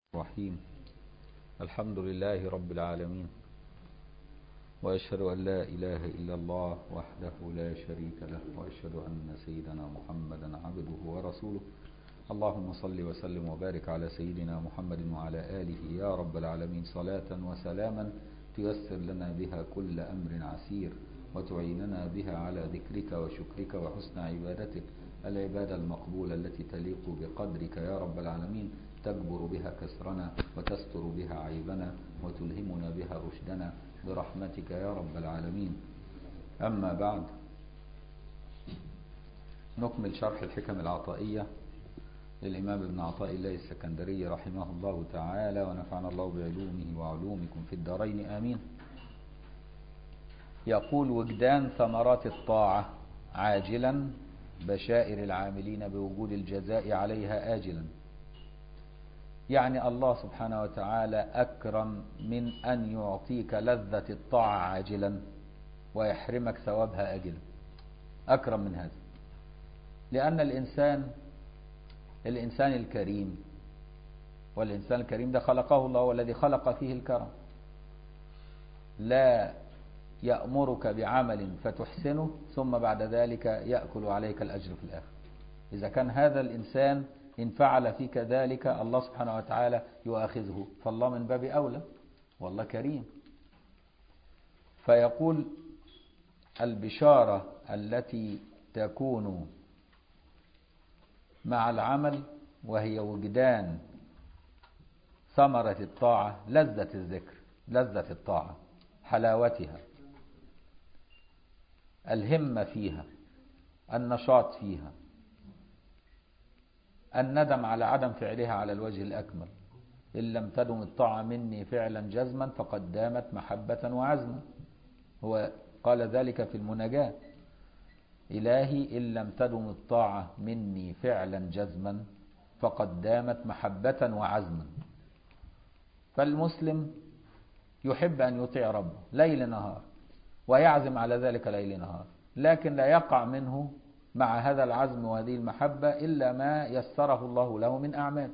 الرحيم الحمد لله رب العالمين وأشهد أن لا إله إلا الله وحده لا شريك له وأشهد أن سيدنا محمدا عبده ورسوله اللهم صل وسلم وبارك على سيدنا محمد وعلى آله يا رب العالمين صلاة وسلاما تيسر لنا بها كل أمر عسير وتعيننا بها على ذكرك وشكرك وحسن عبادتك العبادة المقبولة التي تليق بقدرك يا رب العالمين تجبر بها كسرنا وتستر بها عيبنا وتلهمنا بها رشدنا برحمتك يا رب العالمين أما بعد نكمل شرح الحكم العطائية للإمام ابن عطاء الله السكندري رحمه الله تعالى ونفعنا الله بعلومه وعلومكم في الدارين آمين يقول وجدان ثمرات الطاعة عاجلا بشائر العاملين بوجود الجزاء عليها آجلا يعني الله سبحانه وتعالى أكرم من أن يعطيك لذة الطاعة عاجلا ويحرمك ثوابها آجلا أكرم من هذا لأن الإنسان الإنسان الكريم والإنسان الكريم ده خلقه الله والذي خلق فيه الكرم لا يأمرك بعمل فتحسنه ثم بعد ذلك يأكل عليك الأجر في الآخر إذا كان هذا الإنسان إن فعل فيك ذلك الله سبحانه وتعالى يؤاخذه فالله من باب أولى والله كريم فيقول البشارة التي تكون مع العمل وهي وجدان ثمرة الطاعة لذة الذكر لذة الطاعة حلاوتها الهمة فيها النشاط فيها الندم على عدم فعلها على الوجه الأكمل إن لم تدم الطاعة مني فعلا جزما فقد دامت محبة وعزما هو قال ذلك في المناجاة إلهي إن لم تدم الطاعة مني فعلا جزما فقد دامت محبة وعزما فالمسلم يحب أن يطيع ربه ليل نهار ويعزم على ذلك ليل نهار لكن لا يقع منه مع هذا العزم وهذه المحبة إلا ما يسره الله له من أعمال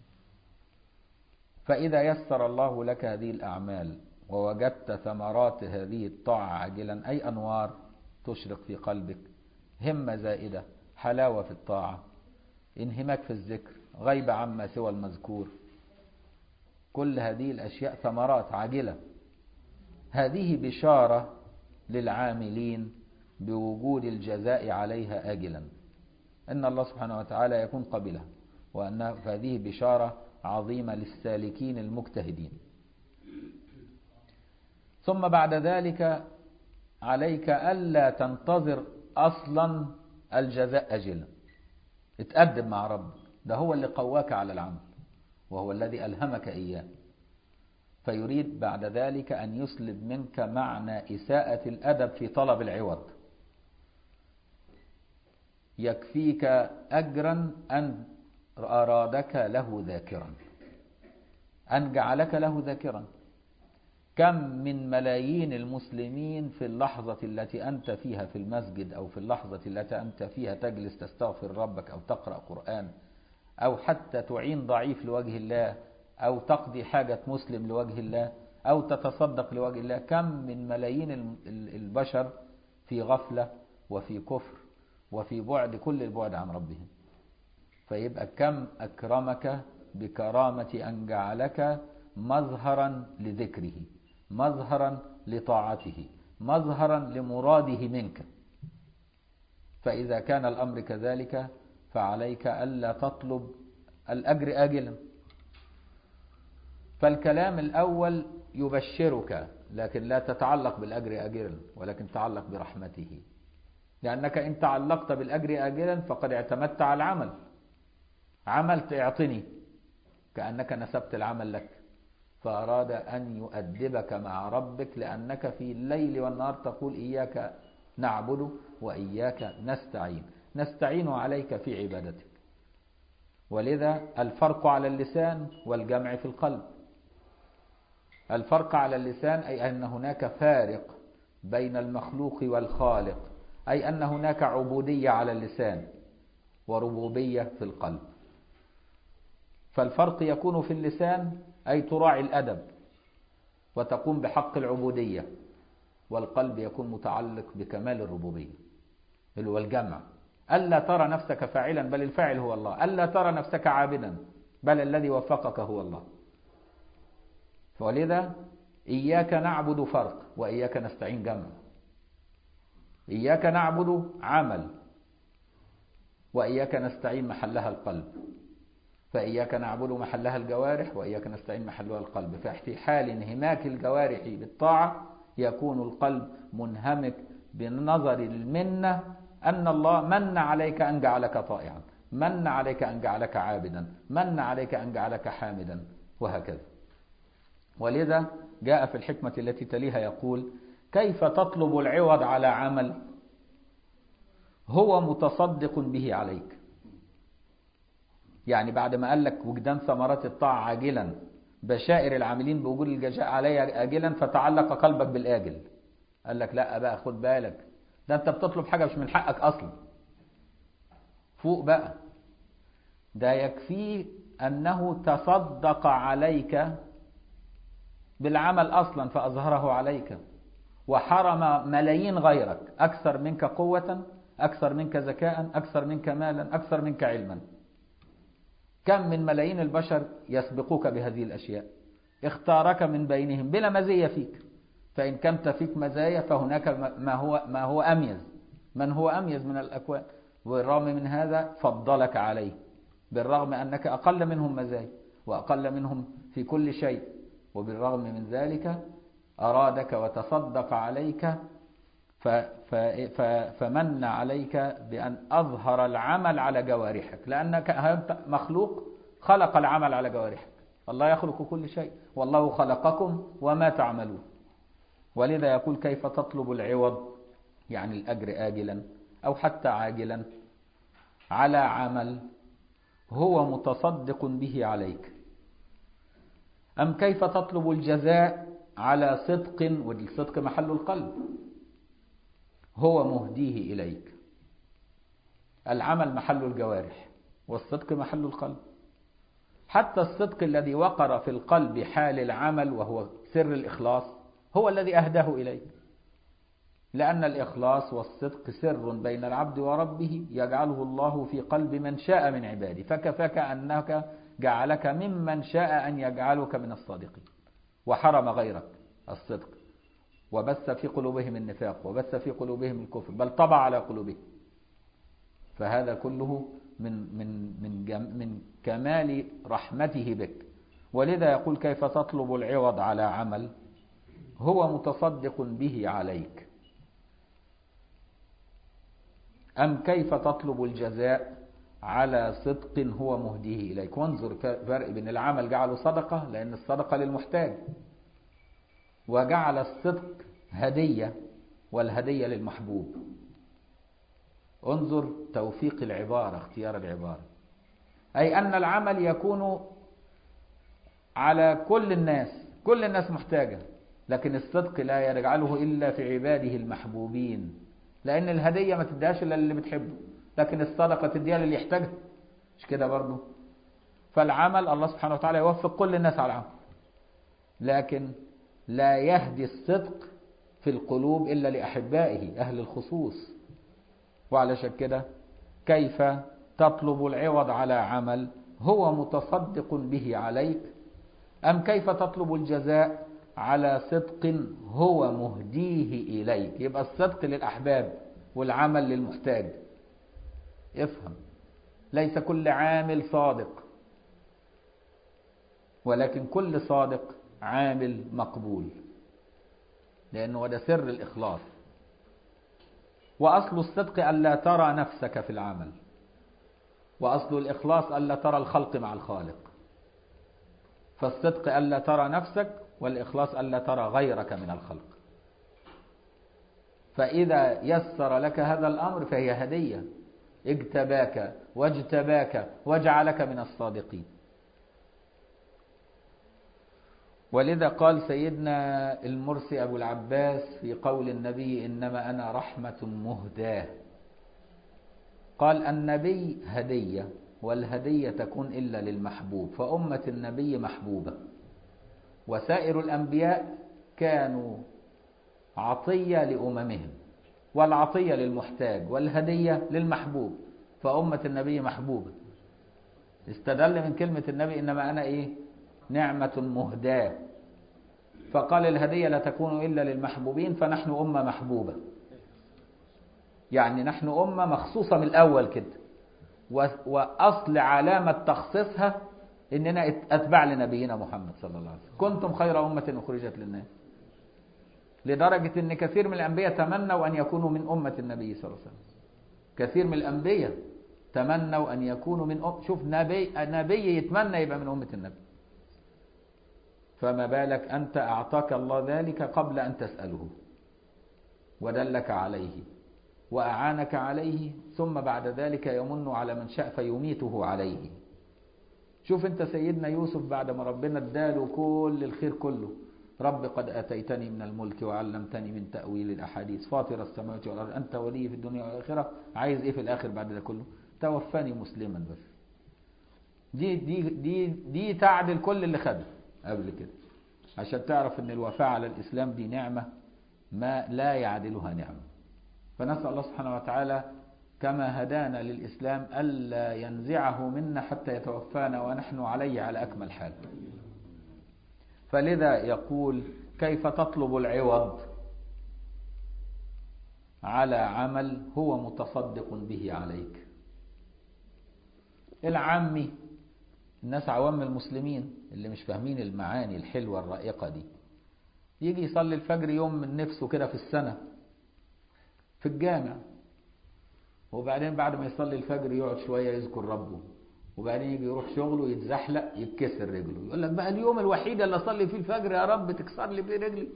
فإذا يسر الله لك هذه الأعمال ووجدت ثمرات هذه الطاعة عاجلا أي أنوار تشرق في قلبك همة زائدة حلاوة في الطاعة انهماك في الذكر غيب عما سوى المذكور كل هذه الأشياء ثمرات عاجلة هذه بشارة للعاملين بوجود الجزاء عليها آجلا إن الله سبحانه وتعالى يكون قبلها وأن هذه بشارة عظيمة للسالكين المجتهدين ثم بعد ذلك عليك ألا تنتظر أصلا الجزاء أجلا اتأدب مع ربك ده هو اللي قواك على العمل وهو الذي ألهمك إياه فيريد بعد ذلك أن يسلب منك معنى إساءة الأدب في طلب العوض يكفيك أجرا أن أرادك له ذاكرا أن جعلك له ذاكرا كم من ملايين المسلمين في اللحظة التي أنت فيها في المسجد أو في اللحظة التي أنت فيها تجلس تستغفر ربك أو تقرأ قرآن أو حتى تعين ضعيف لوجه الله أو تقضي حاجة مسلم لوجه الله أو تتصدق لوجه الله كم من ملايين البشر في غفلة وفي كفر وفي بعد كل البعد عن ربهم فيبقى كم أكرمك بكرامة أن جعلك مظهرا لذكره مظهرا لطاعته مظهرا لمراده منك فإذا كان الأمر كذلك فعليك ألا تطلب الأجر آجلا فالكلام الأول يبشرك لكن لا تتعلق بالأجر آجلا ولكن تعلق برحمته لأنك إن تعلقت بالأجر آجلا فقد اعتمدت على العمل عملت اعطني كأنك نسبت العمل لك فأراد أن يؤدبك مع ربك لأنك في الليل والنهار تقول إياك نعبد وإياك نستعين نستعين عليك في عبادتك ولذا الفرق على اللسان والجمع في القلب الفرق على اللسان أي أن هناك فارق بين المخلوق والخالق أي أن هناك عبودية على اللسان وربوبية في القلب فالفرق يكون في اللسان أي تراعي الأدب وتقوم بحق العبودية والقلب يكون متعلق بكمال الربوبية اللي هو الجمع ألا ترى نفسك فاعلا بل الفاعل هو الله ألا ترى نفسك عابدا بل الذي وفقك هو الله ولذا إياك نعبد فرق وإياك نستعين جمع إياك نعبد عمل وإياك نستعين محلها القلب فإياك نعبد محلها الجوارح وإياك نستعين محلها القلب ففي حال انهماك الجوارح بالطاعة يكون القلب منهمك بنظر المنة أن الله من عليك أن جعلك طائعا من عليك أن جعلك عابدا من عليك أن جعلك حامدا وهكذا ولذا جاء في الحكمة التي تليها يقول كيف تطلب العوض على عمل هو متصدق به عليك يعني بعد ما قال لك وجدان ثمرات الطاعة عاجلا بشائر العاملين بوجود الجزاء علي آجلا فتعلق قلبك بالآجل قال لك لا بقى خد بالك ده انت بتطلب حاجة مش من حقك أصلا فوق بقى ده يكفي أنه تصدق عليك بالعمل أصلا فأظهره عليك وحرم ملايين غيرك أكثر منك قوة أكثر منك ذكاء أكثر منك مالا أكثر منك علما كم من ملايين البشر يسبقوك بهذه الأشياء اختارك من بينهم بلا مزية فيك فإن كنت فيك مزايا فهناك ما هو, ما هو أميز من هو أميز من الأكوان والرغم من هذا فضلك عليه بالرغم أنك أقل منهم مزايا وأقل منهم في كل شيء وبالرغم من ذلك أرادك وتصدق عليك ف ف ف فمن عليك بأن أظهر العمل على جوارحك لأنك أنت مخلوق خلق العمل على جوارحك الله يخلق كل شيء والله خلقكم وما تعملون ولذا يقول كيف تطلب العوض يعني الأجر آجلا أو حتى عاجلا على عمل هو متصدق به عليك أم كيف تطلب الجزاء على صدق والصدق محل القلب هو مهديه إليك العمل محل الجوارح والصدق محل القلب حتى الصدق الذي وقر في القلب حال العمل وهو سر الإخلاص هو الذي أهداه إليك لأن الإخلاص والصدق سر بين العبد وربه يجعله الله في قلب من شاء من عباده فكفاك أنك جعلك ممن شاء أن يجعلك من الصادقين وحرم غيرك الصدق وبث في قلوبهم النفاق وبث في قلوبهم الكفر بل طبع على قلوبهم فهذا كله من من من من كمال رحمته بك ولذا يقول كيف تطلب العوض على عمل هو متصدق به عليك أم كيف تطلب الجزاء على صدق هو مهديه إليك وانظر فرق بين العمل جعله صدقة لأن الصدقة للمحتاج وجعل الصدق هدية والهدية للمحبوب انظر توفيق العبارة اختيار العبارة أي أن العمل يكون على كل الناس كل الناس محتاجة لكن الصدق لا يجعله إلا في عباده المحبوبين لأن الهدية ما تديهاش إلا اللي بتحبه لكن الصدقة تديها للي يحتاجها مش كده برضه فالعمل الله سبحانه وتعالى يوفق كل الناس على العمل لكن لا يهدي الصدق في القلوب إلا لأحبائه أهل الخصوص وعلشان كده كيف تطلب العوض على عمل هو متصدق به عليك أم كيف تطلب الجزاء على صدق هو مهديه إليك يبقى الصدق للأحباب والعمل للمحتاج افهم ليس كل عامل صادق ولكن كل صادق عامل مقبول لأنه ده سر الإخلاص وأصل الصدق ألا ترى نفسك في العمل وأصل الإخلاص ألا ترى الخلق مع الخالق فالصدق ألا ترى نفسك والإخلاص ألا ترى غيرك من الخلق فإذا يسر لك هذا الأمر فهي هدية اجتباك واجتباك وجعلك من الصادقين ولذا قال سيدنا المرسي أبو العباس في قول النبي إنما أنا رحمة مهداة قال النبي هدية والهدية تكون إلا للمحبوب فأمة النبي محبوبة وسائر الأنبياء كانوا عطية لأممهم والعطية للمحتاج والهدية للمحبوب فأمة النبي محبوبة استدل من كلمة النبي إنما أنا إيه نعمة مهداة فقال الهدية لا تكون إلا للمحبوبين فنحن أمة محبوبة يعني نحن أمة مخصوصة من الأول كده وأصل علامة تخصيصها إننا أتباع لنبينا محمد صلى الله عليه وسلم كنتم خير أمة أخرجت للناس لدرجة إن كثير من الأنبياء تمنوا أن يكونوا من أمة النبي صلى الله عليه وسلم كثير من الأنبياء تمنوا أن يكونوا من أم شوف نبي نبي يتمنى يبقى من أمة النبي فما بالك أنت أعطاك الله ذلك قبل أن تسأله ودلك عليه وأعانك عليه ثم بعد ذلك يمن على من شاء فيميته عليه شوف انت سيدنا يوسف بعد ما ربنا اداله كل الخير كله رب قد أتيتني من الملك وعلمتني من تأويل الأحاديث فاطر السماوات والأرض أنت ولي في الدنيا والآخرة عايز إيه في الآخر بعد ده كله توفاني مسلما بس دي دي دي دي تعدل كل اللي خده قبل كده عشان تعرف ان الوفاء على الإسلام دي نعمة ما لا يعدلها نعمة فنسأل الله سبحانه وتعالى كما هدانا للإسلام ألا ينزعه منا حتى يتوفانا ونحن عليه على أكمل حال فلذا يقول كيف تطلب العوض على عمل هو متصدق به عليك العامي الناس عوام المسلمين اللي مش فاهمين المعاني الحلوة الرائقة دي يجي يصلي الفجر يوم من نفسه كده في السنة في الجامع وبعدين بعد ما يصلي الفجر يقعد شوية يذكر ربه وبعدين يجي يروح شغله يتزحلق يتكسر رجله يقول لك بقى اليوم الوحيد اللي اصلي فيه الفجر يا رب تكسر لي فيه رجلي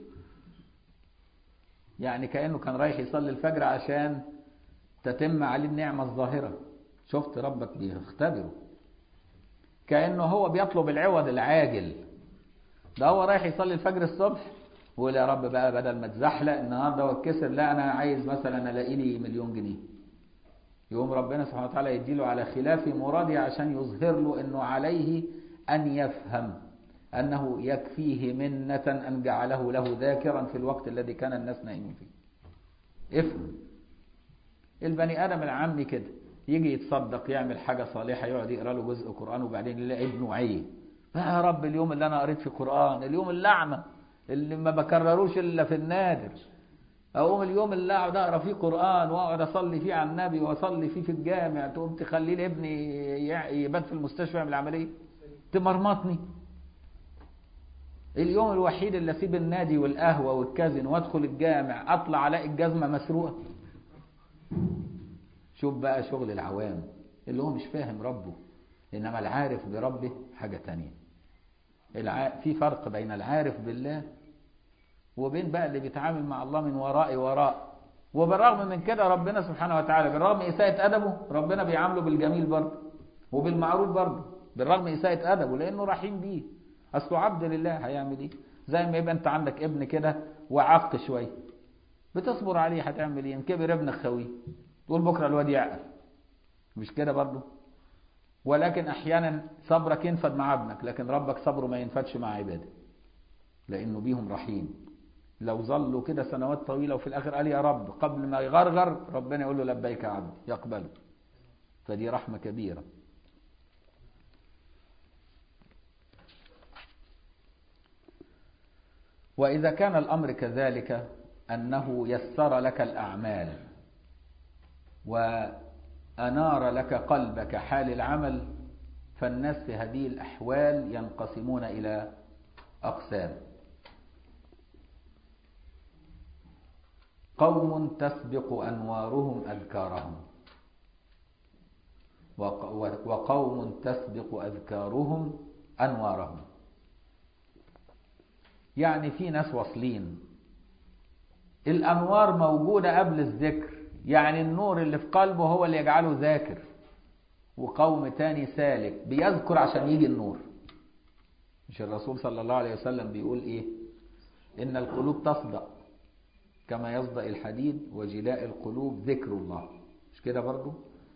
يعني كأنه كان رايح يصلي الفجر عشان تتم عليه النعمة الظاهرة شفت ربك بيختبره كأنه هو بيطلب العوض العاجل ده هو رايح يصلي الفجر الصبح ويقول يا رب بقى بدل ما اتزحلق النهارده واتكسر لا انا عايز مثلا الاقي لي مليون جنيه يقوم ربنا سبحانه وتعالى يديله على خلاف مراده عشان يظهر له انه عليه ان يفهم انه يكفيه منة ان جعله له ذاكرا في الوقت الذي كان الناس نايمين فيه افهم البني ادم العامي كده يجي يتصدق يعمل حاجة صالحة يقعد يقرا له جزء قرآن وبعدين يلاقي ابنه عيه يا رب اليوم اللي انا قريت في قرآن اليوم اللعمة اللي ما بكرروش الا في النادر اقوم اليوم اللي اقعد اقرا فيه قران واقعد اصلي فيه على النبي واصلي فيه في الجامع تقوم تخلي لي ابني يبات في المستشفى يعمل عمليه تمرمطني اليوم الوحيد اللي اسيب النادي والقهوه والكازين وادخل الجامع اطلع الاقي الجزمه مسروقه شوف بقى شغل العوام اللي هو مش فاهم ربه انما العارف بربه حاجه تانية الع... في فرق بين العارف بالله وبين بقى اللي بيتعامل مع الله من وراء وراء وبالرغم من كده ربنا سبحانه وتعالى بالرغم إساءة أدبه ربنا بيعامله بالجميل برضه وبالمعروف برضه بالرغم إساءة أدبه لأنه رحيم بيه أصله عبد لله هيعمل إيه زي ما يبقى أنت عندك ابن كده وعق شوية بتصبر عليه هتعمل إيه إن كبر ابنك خويه تقول بكرة الواد يعقل مش كده برضه ولكن أحيانا صبرك ينفد مع ابنك لكن ربك صبره ما ينفدش مع عباده لأنه بيهم رحيم لو ظلوا كده سنوات طويلة وفي الآخر قال يا رب قبل ما يغرغر ربنا يقول له لبيك يا عبد يقبله فدي رحمة كبيرة وإذا كان الأمر كذلك أنه يسر لك الأعمال وأنار لك قلبك حال العمل فالناس في هذه الأحوال ينقسمون إلى أقسام قوم تسبق أنوارهم أذكارهم وقوم تسبق أذكارهم أنوارهم يعني في ناس واصلين الأنوار موجودة قبل الذكر يعني النور اللي في قلبه هو اللي يجعله ذاكر وقوم تاني سالك بيذكر عشان يجي النور مش الرسول صلى الله عليه وسلم بيقول ايه ان القلوب تصدأ كما يصدأ الحديد وجلاء القلوب ذكر الله مش كده برضو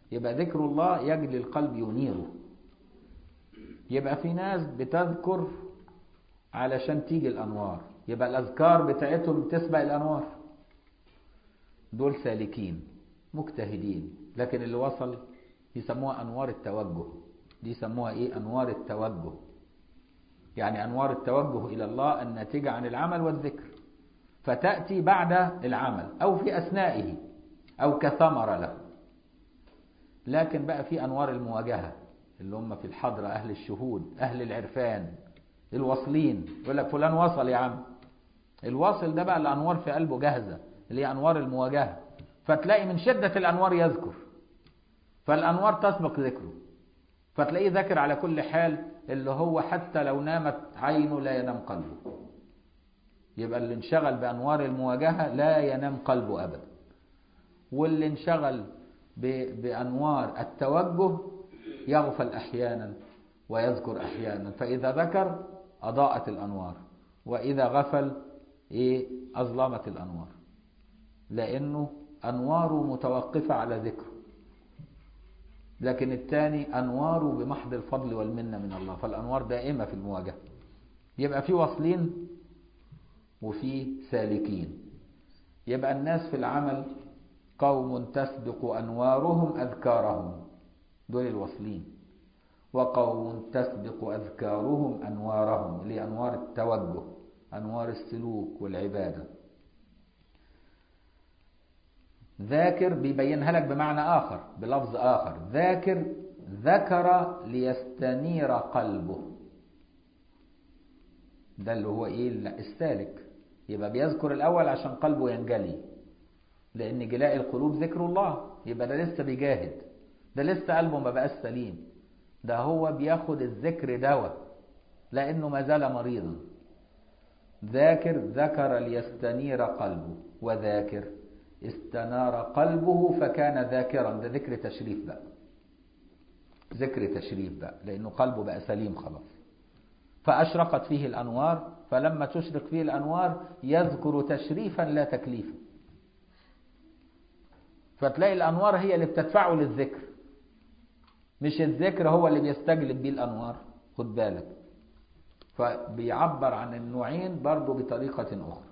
يبقى ذكر الله يجلي القلب ينيره يبقى في ناس بتذكر علشان تيجي الأنوار يبقى الأذكار بتاعتهم تسبق الأنوار دول سالكين مجتهدين لكن اللي وصل يسموها أنوار التوجه دي يسموها إيه أنوار التوجه يعني أنوار التوجه إلى الله الناتجة عن العمل والذكر فتأتي بعد العمل أو في أثنائه أو كثمرة له لكن بقى في أنوار المواجهة اللي هم في الحضرة أهل الشهود أهل العرفان الواصلين يقول لك فلان وصل يا عم الواصل ده بقى الأنوار في قلبه جاهزة اللي هي أنوار المواجهة فتلاقي من شدة الأنوار يذكر فالأنوار تسبق ذكره فتلاقيه ذاكر على كل حال اللي هو حتى لو نامت عينه لا ينام قلبه يبقى اللي انشغل بأنوار المواجهة لا ينام قلبه أبدا واللي انشغل بأنوار التوجه يغفل أحيانا ويذكر أحيانا فإذا ذكر أضاءت الأنوار وإذا غفل إيه أظلمت الأنوار لأنه أنواره متوقفة على ذكره لكن الثاني أنواره بمحض الفضل والمنة من الله فالأنوار دائمة في المواجهة يبقى في واصلين وفي سالكين يبقى الناس في العمل قوم تسبق أنوارهم أذكارهم دول الواصلين وقوم تسبق أذكارهم أنوارهم اللي أنوار التوجه أنوار السلوك والعبادة ذاكر بيبينها لك بمعنى آخر بلفظ آخر ذاكر ذكر ليستنير قلبه ده اللي هو إيه السالك يبقى بيذكر الأول عشان قلبه ينجلي لأن جلاء القلوب ذكر الله يبقى ده لسه بيجاهد ده لسه قلبه ما بقاش سليم ده هو بياخد الذكر دواء لأنه ما زال مريضا ذاكر ذكر ليستنير قلبه وذاكر استنار قلبه فكان ذاكرا ده ذكر تشريف بقى ذكر تشريف بقى لأنه قلبه بقى سليم خلاص فأشرقت فيه الأنوار فلما تشرق فيه الأنوار يذكر تشريفا لا تكليفا فتلاقي الأنوار هي اللي بتدفعه للذكر مش الذكر هو اللي بيستجلب بيه الأنوار خد بالك فبيعبر عن النوعين برضو بطريقة أخرى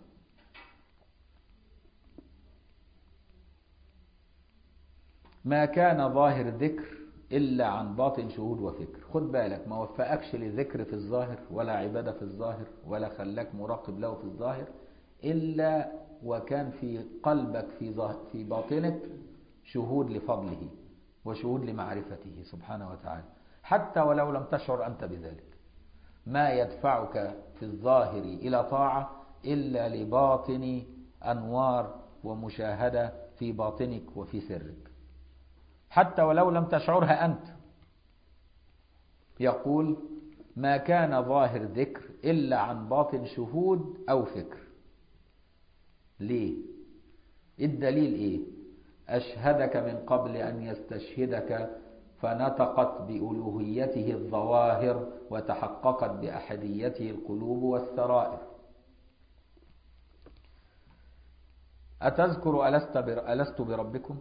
ما كان ظاهر ذكر إلا عن باطن شهود وفكر خد بالك ما وفقكش لذكر في الظاهر ولا عبادة في الظاهر ولا خلاك مراقب له في الظاهر إلا وكان في قلبك في, ظاهر في باطنك شهود لفضله وشهود لمعرفته سبحانه وتعالى حتى ولو لم تشعر أنت بذلك ما يدفعك في الظاهر إلى طاعة إلا لباطن أنوار ومشاهدة في باطنك وفي سرك حتى ولو لم تشعرها أنت يقول ما كان ظاهر ذكر إلا عن باطن شهود أو فكر ليه الدليل إيه أشهدك من قبل أن يستشهدك فنطقت بألوهيته الظواهر وتحققت بأحديته القلوب والسرائر أتذكر ألست, بر... ألست بربكم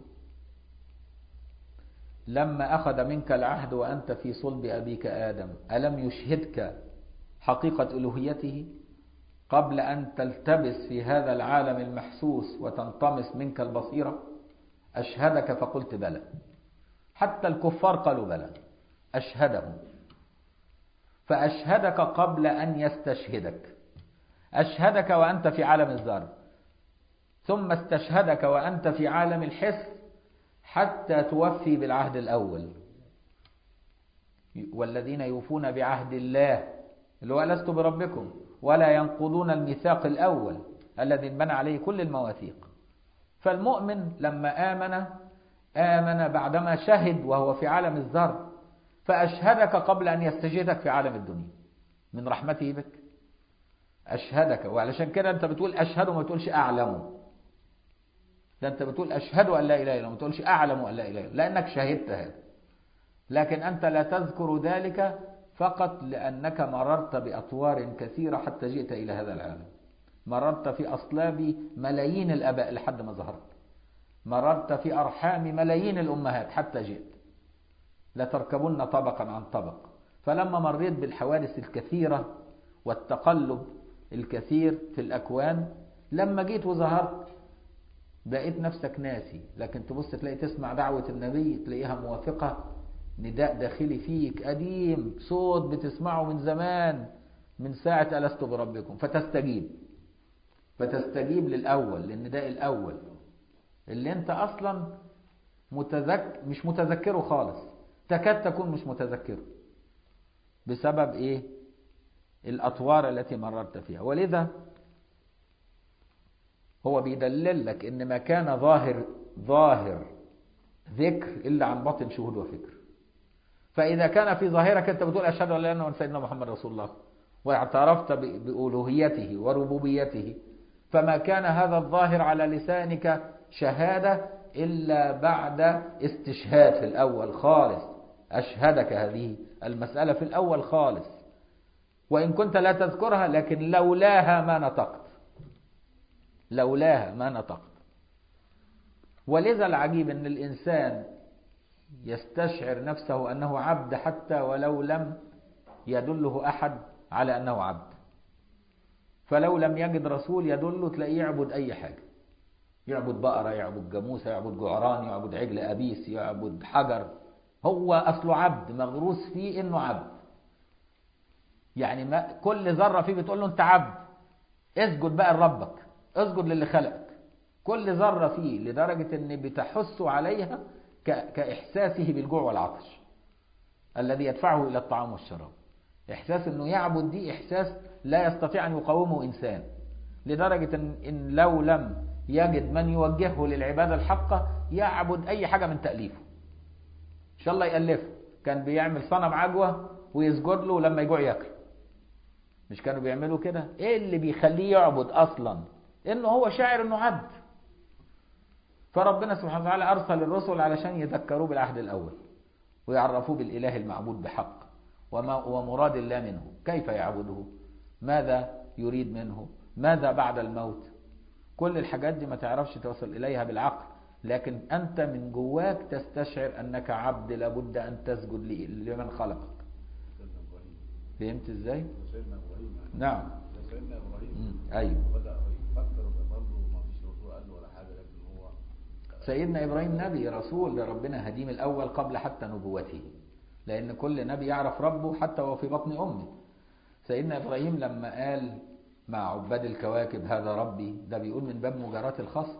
لما أخذ منك العهد وأنت في صلب أبيك آدم ألم يشهدك حقيقة ألوهيته قبل أن تلتبس في هذا العالم المحسوس وتنطمس منك البصيرة أشهدك فقلت بلى حتى الكفار قالوا بلى أشهدهم فأشهدك قبل أن يستشهدك أشهدك وأنت في عالم الذر ثم استشهدك وأنت في عالم الحس حتى توفي بالعهد الأول والذين يوفون بعهد الله اللي هو لست بربكم ولا ينقضون الميثاق الأول الذي انبنى عليه كل المواثيق فالمؤمن لما آمن آمن بعدما شهد وهو في عالم الذر فأشهدك قبل أن يستشهدك في عالم الدنيا من رحمته بك أشهدك وعلشان كده أنت بتقول أشهد وما تقولش أعلم ده أنت بتقول أشهد أن لا إله إلا الله ما تقولش أعلم أن لا إله إلا لأنك شهدت هذا لكن أنت لا تذكر ذلك فقط لأنك مررت بأطوار كثيرة حتى جئت إلى هذا العالم مررت في أصلاب ملايين الأباء لحد ما ظهرت مررت في أرحام ملايين الأمهات حتى جئت لتركبن طبقا عن طبق فلما مريت بالحوادث الكثيرة والتقلب الكثير في الأكوان لما جيت وظهرت بقيت نفسك ناسي لكن تبص تلاقي تسمع دعوة النبي تلاقيها موافقة نداء داخلي فيك قديم صوت بتسمعه من زمان من ساعة ألست بربكم فتستجيب فتستجيب للأول للنداء الأول اللي انت أصلا متذك مش متذكره خالص تكاد تكون مش متذكره بسبب ايه الأطوار التي مررت فيها ولذا هو بيدلل لك ان ما كان ظاهر ظاهر ذكر الا عن باطن شهود وفكر فاذا كان في ظاهرك انت بتقول اشهد ان لا اله الا الله سيدنا محمد رسول الله واعترفت بالوهيته وربوبيته فما كان هذا الظاهر على لسانك شهاده الا بعد استشهاد في الاول خالص اشهدك هذه المساله في الاول خالص وان كنت لا تذكرها لكن لولاها ما نطقت لولاها ما نطقت ولذا العجيب ان الانسان يستشعر نفسه انه عبد حتى ولو لم يدله احد على انه عبد فلو لم يجد رسول يدله تلاقيه يعبد اي حاجه يعبد بقره يعبد جاموسه يعبد جعران يعبد عجل ابيس يعبد حجر هو اصله عبد مغروس فيه انه عبد يعني ما كل ذره فيه بتقول له انت عبد اسجد بقى لربك اسجد للي خلقك كل ذرة فيه لدرجة ان بتحث عليها كإحساسه بالجوع والعطش الذي يدفعه إلى الطعام والشراب إحساس أنه يعبد دي إحساس لا يستطيع أن يقاومه إنسان لدرجة إن, إن لو لم يجد من يوجهه للعبادة الحقة يعبد أي حاجة من تأليفه إن شاء الله يألفه كان بيعمل صنم عجوة ويسجد له لما يجوع ياكل مش كانوا بيعملوا كده ايه اللي بيخليه يعبد اصلا انه هو شاعر انه عبد فربنا سبحانه وتعالى ارسل الرسل علشان يذكروه بالعهد الاول ويعرفوه بالاله المعبود بحق وما ومراد الله منه كيف يعبده ماذا يريد منه ماذا بعد الموت كل الحاجات دي ما تعرفش توصل اليها بالعقل لكن انت من جواك تستشعر انك عبد لابد ان تسجد لمن خلقك فهمت ازاي سيدنا ابراهيم يعني نعم سيدنا ابراهيم مم. ايوه بدا يفكر برضه ما فيش رسول قال له ولا حاجه لكن هو سيدنا ابراهيم نبي رسول لربنا هديم الاول قبل حتى نبوته لان كل نبي يعرف ربه حتى وهو في بطن امه سيدنا ابراهيم لما قال مع عباد الكواكب هذا ربي ده بيقول من باب مجاراة الخصم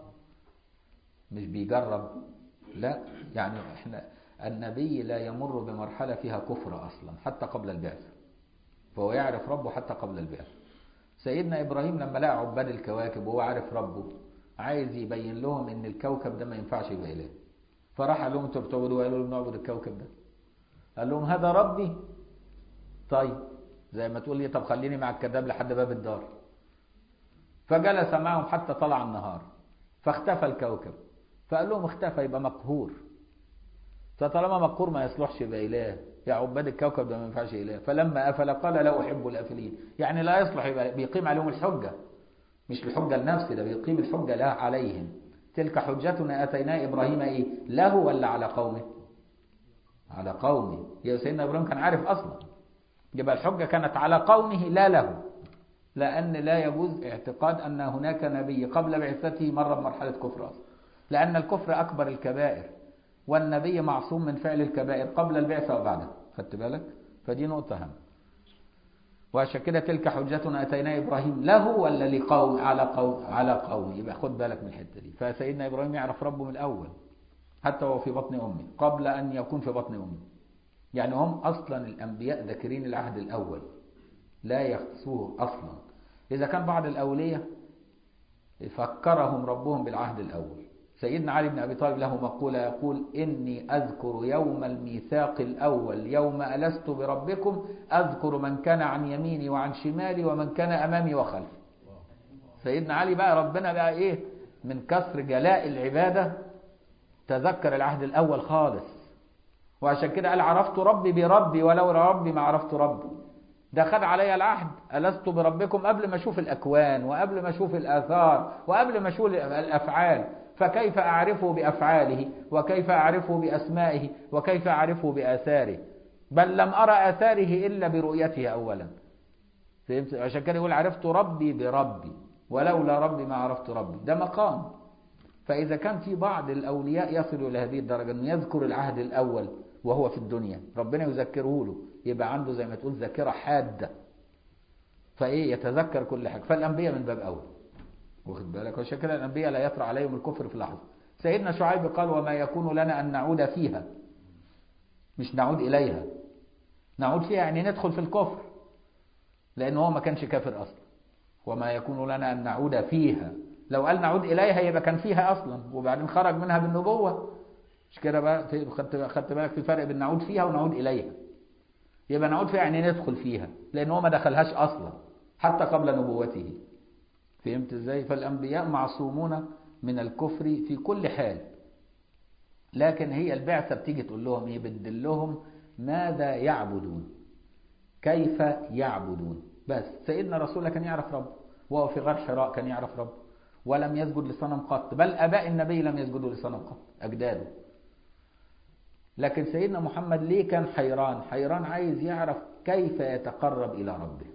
مش بيجرب لا يعني احنا النبي لا يمر بمرحلة فيها كفر اصلا حتى قبل البعثة فهو يعرف ربه حتى قبل البعثة سيدنا ابراهيم لما لقى عباد الكواكب وهو عارف ربه عايز يبين لهم ان الكوكب ده ما ينفعش يبقى اله فراح قال لهم انتوا بتعبدوا قالوا له بنعبد الكوكب ده قال لهم هذا ربي طيب زي ما تقول لي طب خليني مع الكذاب لحد باب الدار فجلس معهم حتى طلع النهار فاختفى الكوكب فقال لهم اختفى يبقى مقهور فطالما مقهور ما يصلحش يبقى اله يا عباد الكوكب ده ما ينفعش اله فلما افل قال لا احب الافلين يعني لا يصلح يبقى بيقيم عليهم الحجه مش الحجه لنفسه ده بيقيم الحجه لا عليهم تلك حجتنا اتيناه ابراهيم ايه له ولا على قومه على قومه يا سيدنا ابراهيم كان عارف اصلا يبقى الحجه كانت على قومه لا له لأن لا يجوز اعتقاد أن هناك نبي قبل بعثته مر بمرحلة كفر أصلا لأن الكفر أكبر الكبائر والنبي معصوم من فعل الكبائر قبل البعثة وبعدها خدت بالك فدي نقطة هامة وعشان كده تلك حجتنا أتينا إبراهيم له ولا لقوم على قوم على قوم يبقى خد بالك من الحتة دي فسيدنا إبراهيم يعرف ربه من الأول حتى وهو في بطن أمه قبل أن يكون في بطن أمه يعني هم أصلا الأنبياء ذاكرين العهد الأول لا يخصوه أصلا إذا كان بعض الأولية فكرهم ربهم بالعهد الأول سيدنا علي بن أبي طالب له مقولة يقول إني أذكر يوم الميثاق الأول يوم ألست بربكم أذكر من كان عن يميني وعن شمالي ومن كان أمامي وخلفي سيدنا علي بقى ربنا بقى إيه من كثر جلاء العبادة تذكر العهد الأول خالص وعشان كده قال عرفت ربي بربي ولو ربي ما عرفت ربي ده خد علي العهد ألست بربكم قبل ما أشوف الأكوان وقبل ما أشوف الآثار وقبل ما أشوف الأفعال فكيف أعرفه بأفعاله وكيف أعرفه بأسمائه وكيف أعرفه بآثاره بل لم أرى آثاره إلا برؤيته أولا فهمت عشان كده يقول عرفت ربي بربي ولولا ربي ما عرفت ربي ده مقام فإذا كان في بعض الأولياء يصل إلى هذه الدرجة أنه يذكر العهد الأول وهو في الدنيا ربنا يذكره له يبقى عنده زي ما تقول ذاكرة حادة فإيه يتذكر كل حاجة فالأنبياء من باب أول واخد بالك عشان كده الأنبياء لا يطرأ عليهم الكفر في لحظة سيدنا شعيب قال وما يكون لنا أن نعود فيها مش نعود إليها نعود فيها يعني ندخل في الكفر لأن هو ما كانش كافر أصلا وما يكون لنا أن نعود فيها لو قال نعود إليها يبقى كان فيها أصلا وبعدين خرج منها بالنبوة مش كده بقى في- خدت خدت بالك في فرق بين نعود فيها ونعود إليها يبقى نعود فيها يعني ندخل فيها لأن هو ما دخلهاش أصلا حتى قبل نبوته فهمت ازاي فالأنبياء معصومون من الكفر في كل حال لكن هي البعثة بتيجي تقول لهم ايه بتدلهم ماذا يعبدون كيف يعبدون بس سيدنا رسول الله كان يعرف ربه وهو في غار حراء كان يعرف ربه ولم يسجد لصنم قط بل اباء النبي لم يسجدوا لصنم قط اجداده لكن سيدنا محمد ليه كان حيران حيران عايز يعرف كيف يتقرب الى ربه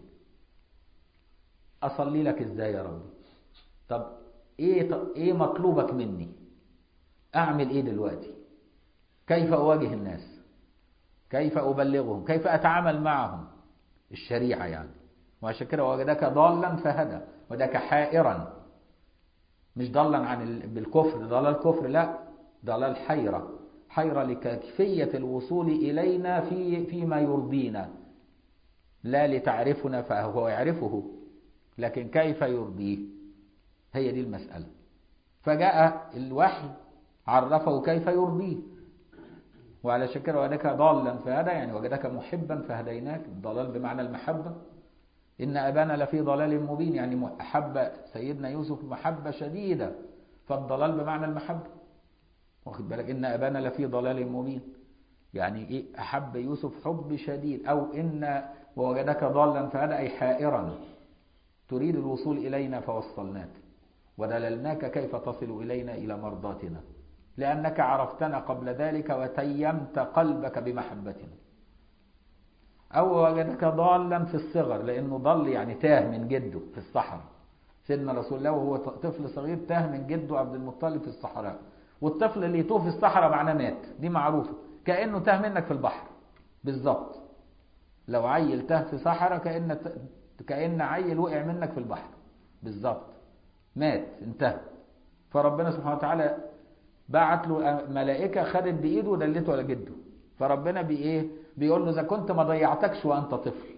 اصلي لك ازاي يا ربي طب ايه ايه مطلوبك مني اعمل ايه دلوقتي كيف اواجه الناس كيف ابلغهم كيف اتعامل معهم الشريعه يعني وعشان كده وجدك ضالا فهدى وجدك حائرا مش ضالا عن ال... بالكفر ضلال كفر لا ضلال حيرة حيرة لكيفية الوصول إلينا في فيما يرضينا لا لتعرفنا فهو يعرفه لكن كيف يرضيه هي دي المسألة فجاء الوحي عرفه كيف يرضيه وعلى شكل وجدك ضالا فهدى يعني وجدك محبا فهديناك الضلال بمعنى المحبة إن أبانا لفي ضلال مبين يعني أحب سيدنا يوسف محبة شديدة فالضلال بمعنى المحبة واخد بالك إن أبانا لفي ضلال مبين يعني إيه أحب يوسف حب شديد أو إن ووجدك ضالا فهذا أي حائرا تريد الوصول إلينا فوصلناك ودللناك كيف تصل إلينا إلى مرضاتنا لأنك عرفتنا قبل ذلك وتيمت قلبك بمحبتنا أو وجدك ضالا في الصغر لأنه ضل يعني تاه من جده في الصحراء سيدنا رسول الله وهو طفل صغير تاه من جده عبد المطلب في الصحراء والطفل اللي يتوه في الصحراء معناه مات دي معروفة كأنه تاه منك في البحر بالظبط لو عيل تاه في صحراء كأن كأن عيل وقع منك في البحر بالظبط مات انتهى فربنا سبحانه وتعالى بعت له ملائكة خدت بإيده ودلته على جده فربنا بإيه بيقول له إذا كنت ما ضيعتكش وأنت طفل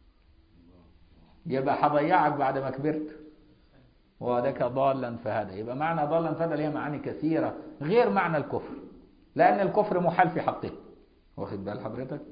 يبقى هضيعك بعد ما كبرت وذاك ضالا فهدى يبقى معنى ضالا فهدى ليها معاني كثيرة غير معنى الكفر لأن الكفر محال في حقه واخد بال حضرتك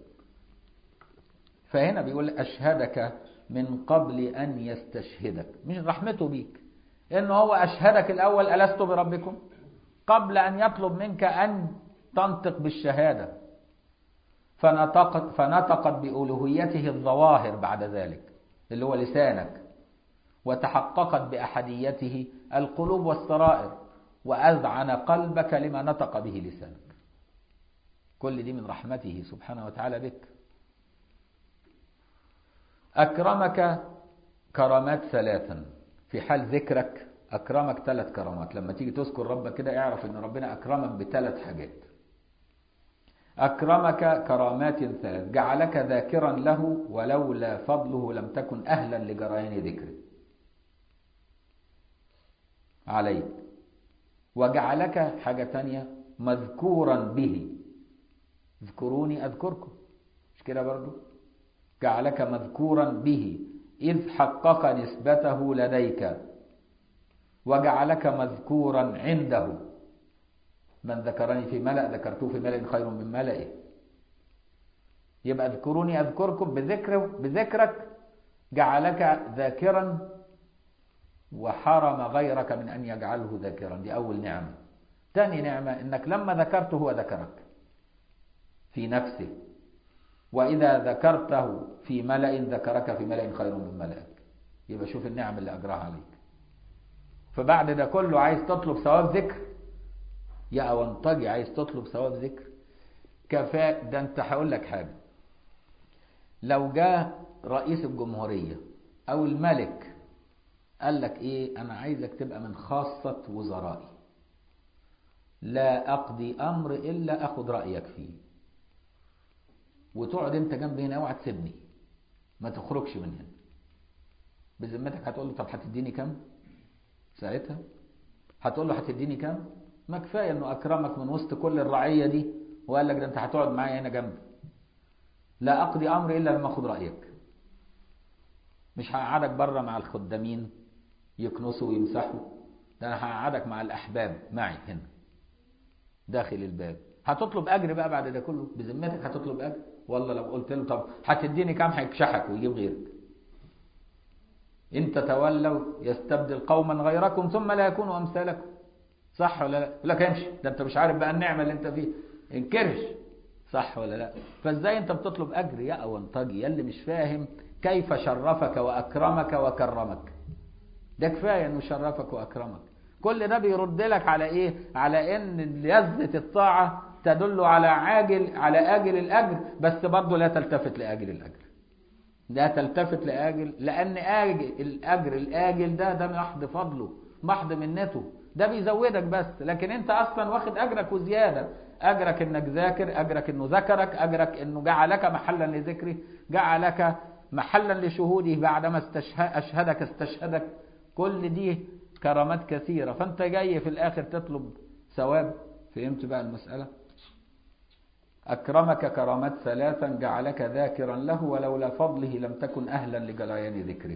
فهنا بيقول أشهدك من قبل أن يستشهدك مش رحمته بيك إنه هو أشهدك الأول ألست بربكم قبل أن يطلب منك أن تنطق بالشهادة فنطقت, فنطقت بألوهيته الظواهر بعد ذلك اللي هو لسانك وتحققت بأحديته القلوب والسرائر وأذعن قلبك لما نطق به لسانك كل دي من رحمته سبحانه وتعالى بك أكرمك كرامات ثلاثا في حال ذكرك أكرمك ثلاث كرامات لما تيجي تذكر ربك كده اعرف أن ربنا أكرمك بثلاث حاجات أكرمك كرامات ثلاث جعلك ذاكرا له ولولا فضله لم تكن أهلا لجريان ذكره عليك وجعلك حاجة تانية مذكورا به اذكروني أذكركم مش كده برضو جعلك مذكورا به إذ حقق نسبته لديك وجعلك مذكورا عنده من ذكرني في ملأ ذكرته في ملأ خير من ملئه يبقى اذكروني أذكركم بذكر بذكرك جعلك ذاكرا وحرم غيرك من أن يجعله ذاكرا دي أول نعمة تاني نعمة إنك لما ذكرته هو ذكرك في نفسه وإذا ذكرته في ملأ ذكرك في ملأ خير من ملئك يبقى شوف النعم اللي أجراها عليك فبعد ده كله عايز تطلب ثواب ذكر يا أونطجي عايز تطلب ثواب ذكر كفاء ده انت هقول لك حاجة لو جاء رئيس الجمهورية أو الملك قال لك إيه أنا عايزك تبقى من خاصة وزرائي لا أقضي أمر إلا أخد رأيك فيه وتقعد أنت جنبي هنا اوعى تسيبني ما تخرجش من هنا بذمتك هتقول له طب هتديني كام ساعتها هتقول له هتديني كام ما كفايه انه اكرمك من وسط كل الرعيه دي وقال لك ده انت هتقعد معايا هنا جنبي لا اقضي امري الا لما اخد رايك مش هقعدك بره مع الخدامين يكنسوا ويمسحوا ده انا هقعدك مع الاحباب معي هنا داخل الباب هتطلب اجر بقى بعد ده كله بذمتك هتطلب اجر والله لو قلت له طب هتديني كام هيكشحك ويجيب غيرك ان تتولوا يستبدل قوما غيركم ثم لا يكونوا امثالكم صح ولا لا يقول لك امشي ده انت مش عارف بقى النعمه اللي انت فيه انكرش صح ولا لا فازاي انت بتطلب اجر يا اونطجي يا اللي مش فاهم كيف شرفك واكرمك وكرمك ده كفايه انه شرفك واكرمك كل ده بيرد لك على ايه على ان لذة الطاعة تدل على عاجل على آجل الأجر بس برضه لا تلتفت لآجل الأجر لا تلتفت لآجل لأن آجل الأجر الآجل ده ده محض فضله محض منته ده بيزودك بس لكن انت اصلا واخد اجرك وزيادة اجرك انك ذاكر اجرك انه ذكرك اجرك انه جعلك محلا لذكره جعلك محلا لشهوده بعدما استشهد اشهدك استشهدك كل دي كرامات كثيرة فانت جاي في الاخر تطلب ثواب فهمت بقى المسألة أكرمك كرامات ثلاثا جعلك ذاكرا له ولولا فضله لم تكن أهلا لجليان ذكره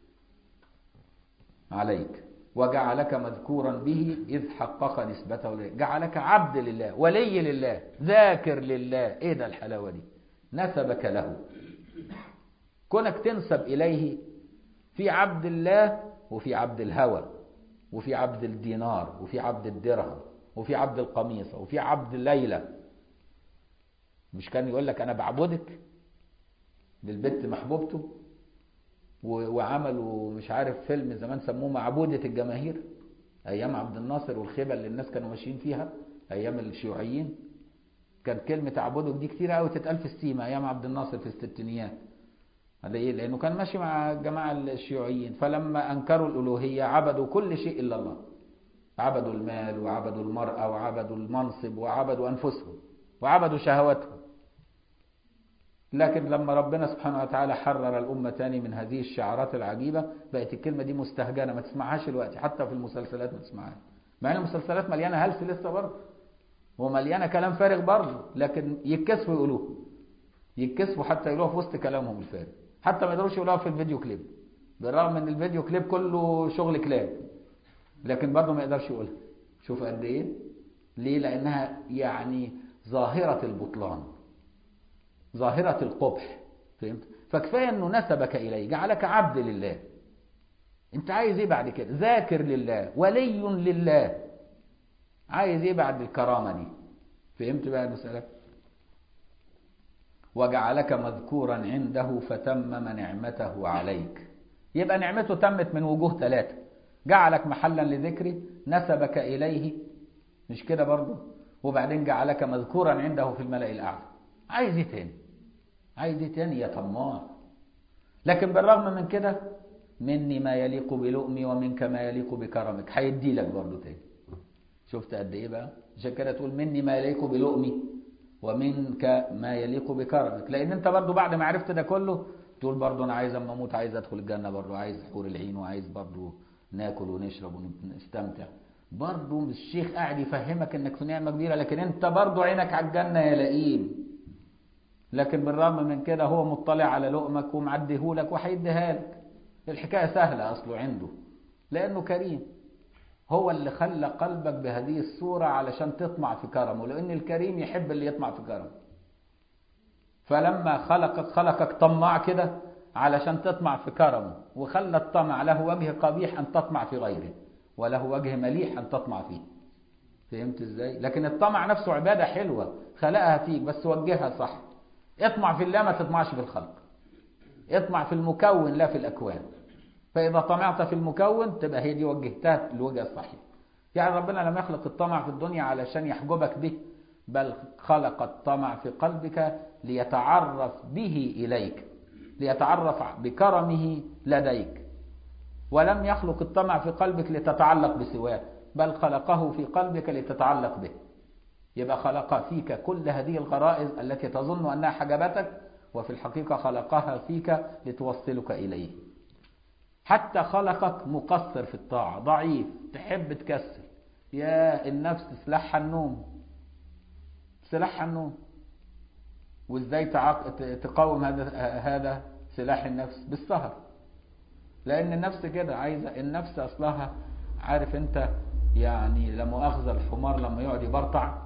عليك وجعلك مذكورا به إذ حقق نسبته إليه جعلك عبد لله ولي لله ذاكر لله إيه ده الحلاوة دي نسبك له كونك تنسب إليه في عبد الله وفي عبد الهوى وفي عبد الدينار وفي عبد الدرهم وفي عبد القميصة وفي عبد الليلة مش كان يقول لك أنا بعبدك للبنت محبوبته وعملوا مش عارف فيلم زمان سموه معبودة الجماهير أيام عبد الناصر والخيبة اللي الناس كانوا ماشيين فيها أيام الشيوعيين كان كلمة عبودك دي كتير قوي تتقال في السيما أيام عبد الناصر في الستينيات ليه؟ لأنه كان ماشي مع الجماعة الشيوعيين فلما أنكروا الألوهية عبدوا كل شيء إلا الله عبدوا المال وعبدوا المرأة وعبدوا المنصب وعبدوا أنفسهم وعبدوا شهواتهم لكن لما ربنا سبحانه وتعالى حرر الأمة تاني من هذه الشعارات العجيبة بقت الكلمة دي مستهجنة ما تسمعهاش الوقت حتى في المسلسلات ما تسمعهاش مع ان المسلسلات مليانة هلس لسه برضه ومليانة كلام فارغ برضه لكن يتكسفوا يقولوه يتكسفوا حتى يقولوها في وسط كلامهم الفارغ حتى ما يقدروش يقولوها في الفيديو كليب بالرغم ان الفيديو كليب كله شغل كلاب لكن برضه ما يقدرش يقولها شوف قد ايه ليه لانها يعني ظاهرة البطلان ظاهرة القبح فهمت فكفاية انه نسبك اليه جعلك عبد لله انت عايز ايه بعد كده ذاكر لله ولي لله عايز ايه بعد الكرامة دي فهمت بقى المسألة وجعلك مذكورا عنده فتمم نعمته عليك يبقى نعمته تمت من وجوه ثلاثة جعلك محلا لذكره نسبك إليه مش كده برضه وبعدين جعلك مذكورا عنده في الملأ الأعلى عايز ايه تاني عايز ايه تاني يا طماع لكن بالرغم من كده مني ما يليق بلؤمي ومنك ما يليق بكرمك هيدي لك برضه تاني شفت قد ايه بقى عشان كده تقول مني ما يليق بلؤمي ومنك ما يليق بكرمك لان انت برضه بعد ما عرفت ده كله تقول برضه انا عايز اما اموت عايز ادخل الجنه برضه عايز حور العين وعايز برضه ناكل ونشرب ونستمتع برضه الشيخ قاعد يفهمك انك في نعمه كبيره لكن انت برضه عينك على الجنه يا لئيم لكن بالرغم من كده هو مطلع على لقمك ومعديهولك وهيديها لك الحكايه سهله اصله عنده لانه كريم هو اللي خلى قلبك بهذه الصورة علشان تطمع في كرمه لأن الكريم يحب اللي يطمع في كرمه فلما خلقك خلقك طماع كده علشان تطمع في كرمه وخلى الطمع له وجه قبيح أن تطمع في غيره وله وجه مليح أن تطمع فيه فهمت ازاي لكن الطمع نفسه عبادة حلوة خلقها فيك بس وجهها صح اطمع في الله ما تطمعش في الخلق اطمع في المكون لا في الأكوان فإذا طمعت في المكون تبقى هي دي وجهتها الوجه الصحيح يعني ربنا لم يخلق الطمع في الدنيا علشان يحجبك به بل خلق الطمع في قلبك ليتعرف به إليك ليتعرف بكرمه لديك ولم يخلق الطمع في قلبك لتتعلق بسواه بل خلقه في قلبك لتتعلق به يبقى خلق فيك كل هذه الغرائز التي تظن أنها حجبتك وفي الحقيقة خلقها فيك لتوصلك إليه حتى خلقك مقصر في الطاعة ضعيف تحب تكسل يا النفس سلاحها النوم سلاحها النوم وازاي تعق... تقاوم هذا هذا سلاح النفس بالسهر لان النفس كده عايزه النفس اصلها عارف انت يعني لا مؤاخذه الحمار لما يقعد يبرطع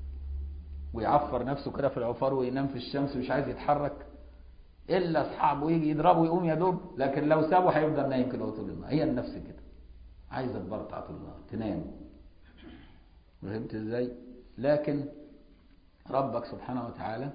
ويعفر نفسه كده في العفار وينام في الشمس ومش عايز يتحرك الا اصحابه يجي يضربه يقوم يدوب لكن لو سابه هيفضل نايم كده طول النهار هي النفس كده عايزه تبرطع طول النهار تنام فهمت ازاي لكن ربك سبحانه وتعالى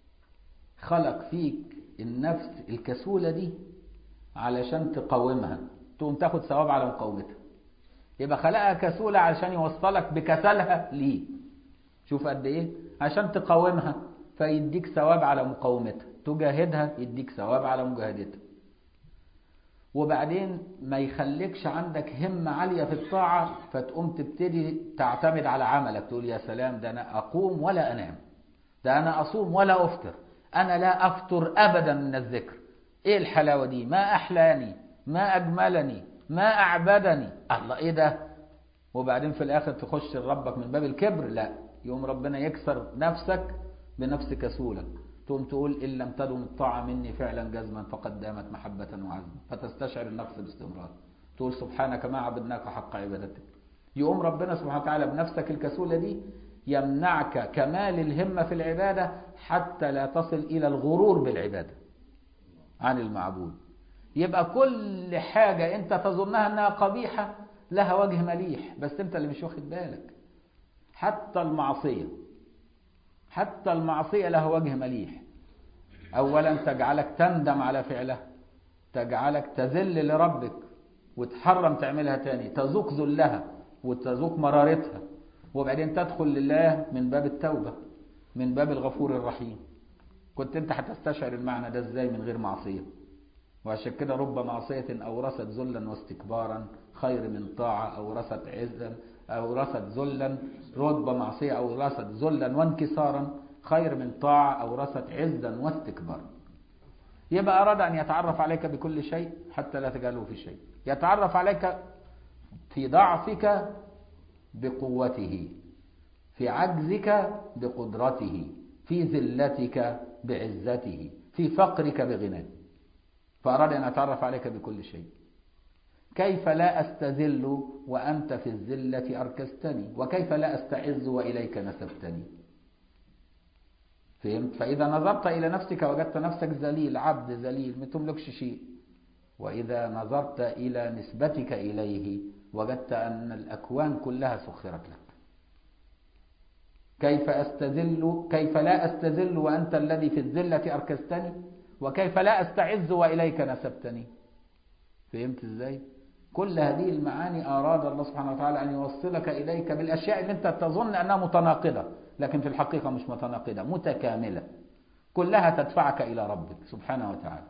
خلق فيك النفس الكسولة دي علشان تقاومها تقوم تاخد ثواب على مقاومتها يبقى خلقها كسولة علشان يوصلك بكسلها ليه شوف قد ايه عشان تقاومها فيديك ثواب على مقاومتها تجاهدها يديك ثواب على مجاهدتها وبعدين ما يخليكش عندك همة عالية في الطاعة فتقوم تبتدي تعتمد على عملك تقول يا سلام ده أنا أقوم ولا أنام ده أنا أصوم ولا أفطر أنا لا أفطر أبدا من الذكر إيه الحلاوة دي ما أحلاني ما أجملني ما أعبدني الله إيه ده وبعدين في الآخر تخش لربك من باب الكبر لا يوم ربنا يكسر نفسك بنفس كسولك تقوم تقول إن لم تدم الطاعة مني فعلا جزما فقد دامت محبة وعزما فتستشعر النقص باستمرار تقول سبحانك ما عبدناك حق عبادتك يقوم ربنا سبحانه وتعالى بنفسك الكسولة دي يمنعك كمال الهمة في العبادة حتى لا تصل إلى الغرور بالعبادة عن المعبود يبقى كل حاجة أنت تظنها أنها قبيحة لها وجه مليح بس أنت اللي مش واخد بالك حتى المعصية حتى المعصية لها وجه مليح أولا تجعلك تندم على فعلها تجعلك تذل لربك وتحرم تعملها تاني تذوق ذلها وتذوق مرارتها وبعدين تدخل لله من باب التوبة من باب الغفور الرحيم كنت انت هتستشعر المعنى ده ازاي من غير معصية وعشان كده رب معصية أورثت ذلا واستكبارا خير من طاعة أورثت عزا أورثت ذلا رب معصية أورثت ذلا وانكسارا خير من طاعة أورثت عزا واستكبارا يبقى أراد أن يتعرف عليك بكل شيء حتى لا تجعله في شيء يتعرف عليك في ضعفك بقوته في عجزك بقدرته في ذلتك بعزته في فقرك بغناه فأراد أن أتعرف عليك بكل شيء كيف لا أستذل وأنت في الذلة أركستني وكيف لا أستعز وإليك نسبتني فهمت فإذا نظرت إلى نفسك وجدت نفسك ذليل عبد ذليل ما تملكش شيء وإذا نظرت إلى نسبتك إليه وجدت أن الأكوان كلها سخرت لك كيف أستذل كيف لا أستذل وأنت الذي في الذلة أركستني وكيف لا أستعز وإليك نسبتني فهمت إزاي كل هذه المعاني أراد الله سبحانه وتعالى أن يوصلك إليك بالأشياء اللي أنت تظن أنها متناقضة لكن في الحقيقة مش متناقضة متكاملة كلها تدفعك إلى ربك سبحانه وتعالى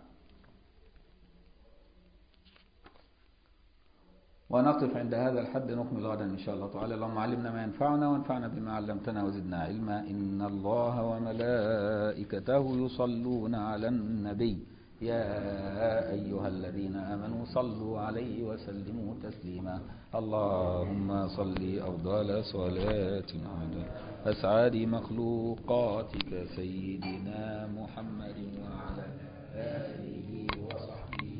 ونقف عند هذا الحد نكمل غدا إن شاء الله تعالى اللهم علمنا ما ينفعنا وانفعنا بما علمتنا وزدنا علما إن الله وملائكته يصلون على النبي يا أيها الذين آمنوا صلوا عليه وسلموا تسليما اللهم صل أفضل صلاة على أسعد مخلوقاتك سيدنا محمد وعلى آله وصحبه